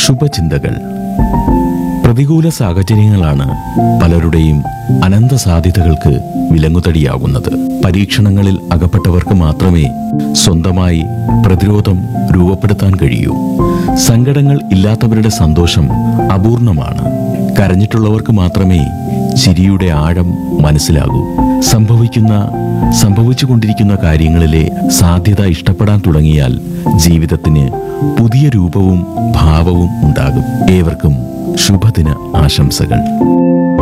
ശുഭചിന്തകൾ പ്രതികൂല സാഹചര്യങ്ങളാണ് പലരുടെയും അനന്ത സാധ്യതകൾക്ക് വിലങ്ങുതടിയാകുന്നത് പരീക്ഷണങ്ങളിൽ അകപ്പെട്ടവർക്ക് മാത്രമേ സ്വന്തമായി പ്രതിരോധം രൂപപ്പെടുത്താൻ കഴിയൂ സങ്കടങ്ങൾ ഇല്ലാത്തവരുടെ സന്തോഷം അപൂർണമാണ് കരഞ്ഞിട്ടുള്ളവർക്ക് മാത്രമേ ചിരിയുടെ ആഴം മനസ്സിലാകൂ സംഭവിക്കുന്ന സംഭവിച്ചുകൊണ്ടിരിക്കുന്ന കാര്യങ്ങളിലെ സാധ്യത ഇഷ്ടപ്പെടാൻ തുടങ്ങിയാൽ ജീവിതത്തിന് പുതിയ രൂപവും ഭാവവും ഉണ്ടാകും ഏവർക്കും ശുഭദിന ആശംസകൾ